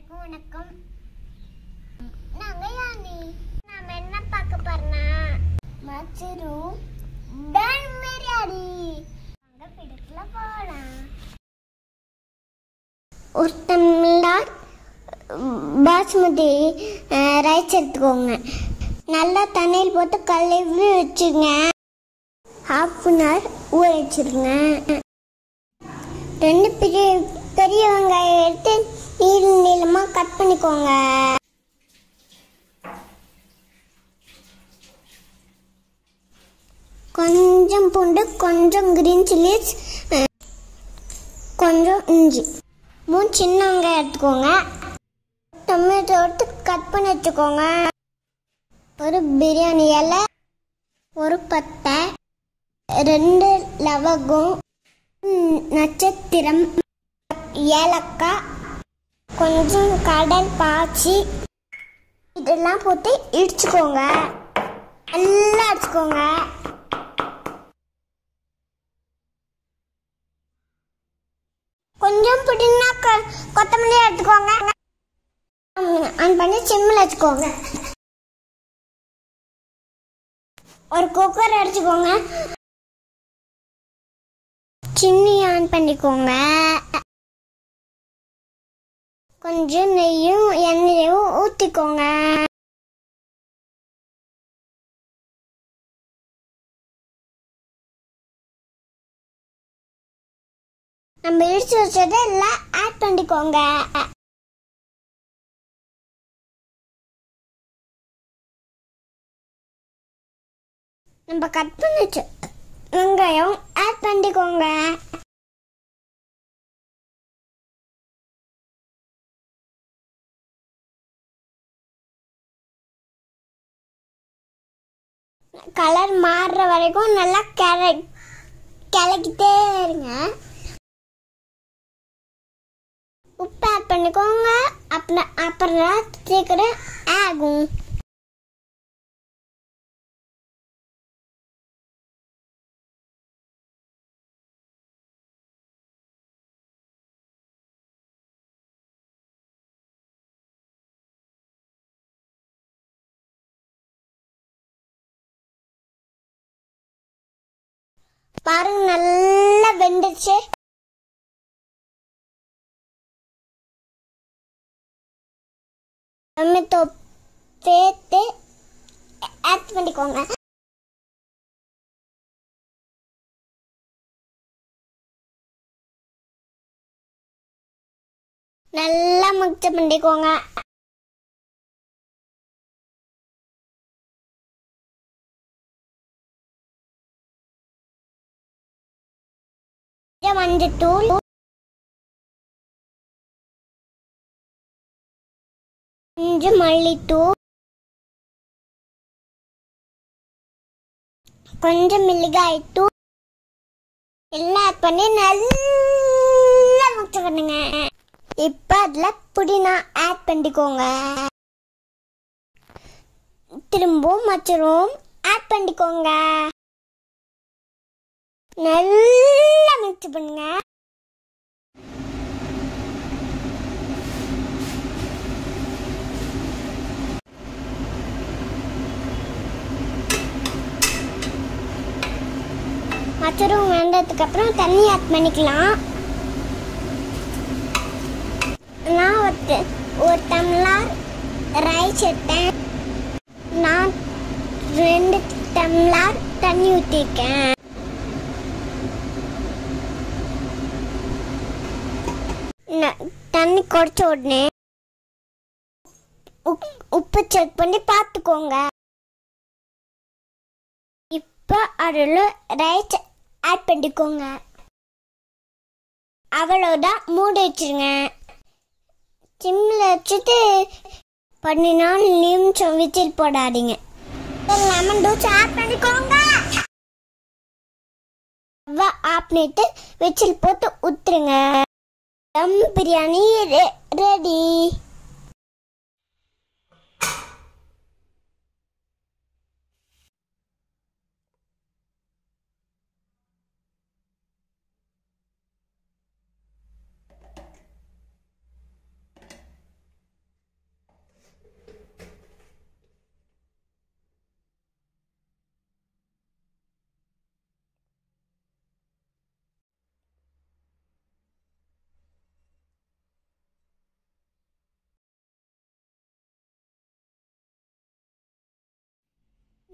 எல்லாருக்கும் வணக்கம் நாங்க யானி நாம என்ன பார்க்க போறோம்னா மச்சரு டன் பிரியாணி அங்க பிடிக்கல போலாம் ஒரு டம்ளர் பாஸ்மதி அஹ், ரைஸ் எடுத்துக்கோங்க நல்லா தண்ணியில் போட்டு கழுவி வச்சுங்க ஹாஃப் அன் ஹவர் ஊற வச்சிருங்க ரெண்டு பெரிய பெரிய வெங்காயம் எடுத்து நீள நீளமாக கட் பண்ணிக்கோங்க கொஞ்சம் பூண்டு கொஞ்சம் கிரீன் சில்லிஸ் கொஞ்சம் இஞ்சி மூணு சின்ன வெங்காயம் எடுத்துக்கோங்க டொமேட்டோ எடுத்து கட் பண்ணி வச்சுக்கோங்க ஒரு பிரியாணி இலை ஒரு பத்தை ரெண்டு லவங்கம் ம், நட்சத்திரம் ஏலக்காய் கொஞ்சம் கடல் பாச்சி இதெல்லாம் போட்டு இடிச்சுக்கோங்க நல்லா அடிச்சுக்கோங்க கொஞ்சம் புடினா கொத்தமல்லி எடுத்துக்கோங்க ஆன் பண்ணி சிம்மில் வச்சுக்கோங்க ஒரு குக்கர் அடிச்சுக்கோங்க சின்னி ஆன் பண்ணிக்கோங்க கொஞ்சம் நெய்யும் எண்ணெயும் ஊற்றிக்கோங்க நம்ம இடிச்சு வச்சதை எல்லாம் ஆட் பண்ணிக்கோங்க நம்ம கட் பண்ணி வச்ச வெங்காயம் ஆட் பண்ணிக்கோங்க கலர் மாறுற வரைக்கும் நல்லா கிள கிளக்கிட்டே இருங்க உப்பு ஆட் பண்ணிக்கோங்க அப்புறம் அப்புறம் சீக்கிரம் ஆகும் பாருங்க நல்லா வெந்துச்சு டொமேட்டோ சேர்த்து ஆட் பண்ணிக்கோங்க நல்லா மிக்ஸ் பண்ணிக்கோங்க கொஞ்சம் மஞ்சத்தூள் கொஞ்சம் மல்லித்தூள் கொஞ்சம் மிளகாய்த்தூள் எல்லாம் ஆட் பண்ணி நல்லா மிக்ஸ் பண்ணுங்க இப்போ அதில் புதினா ஆட் பண்ணிக்கோங்க திரும்பவும் மச்சரும் ஆட் பண்ணிக்கோங்க நல்லா மிக்ஸ் பண்ணுங்க மச்சரும் வெந்ததுக்கு அப்புறம் தண்ணி ஆட் பண்ணிக்கலாம் நான் ஒரு ஒரு டம்ளர் ரைஸ் எடுத்தேன் நான் ரெண்டு டம்ளர் தண்ணி ஊற்றிருக்கேன் ந- தண்ணி குறைச்ச உடனே உப்- உப்பு செக் பண்ணி பார்த்துக்கோங்க இப்போ அதில் ரைஸ் ஆட் பண்ணிக்கோங்க அவ்வளோதான் மூடி வச்சிருங்க சிம்மில் வச்சுட்டு பண்ணினால் நிமிஷம் விசில் போடாதீங்க லெமன் ஜூஸ் ஆட் பண்ணிக்கோங்க ஆஃப் பண்ணிட்டு விசில் போட்டு ஊத்துருங்க தம் பிரியாணி ரெடி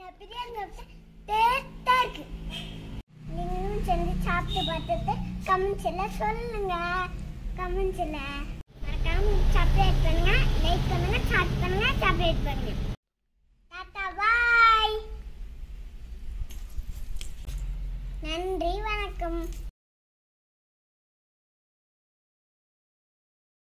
நான் பிரியாணி டேஸ்டா இருக்கு நீங்களும் செஞ்சு சாப்பிட்டு பார்த்துட்டு கமெண்ட்ஸ்ல சொல்லுங்க கமெண்ட்ஸ்ல மறக்காம சப்ஸ்கிரைப் பண்ணுங்க லைக் பண்ணுங்க ஷேர் பண்ணுங்க சப்ஸ்கிரைப் பண்ணுங்க டாடா பாய் நன்றி வணக்கம்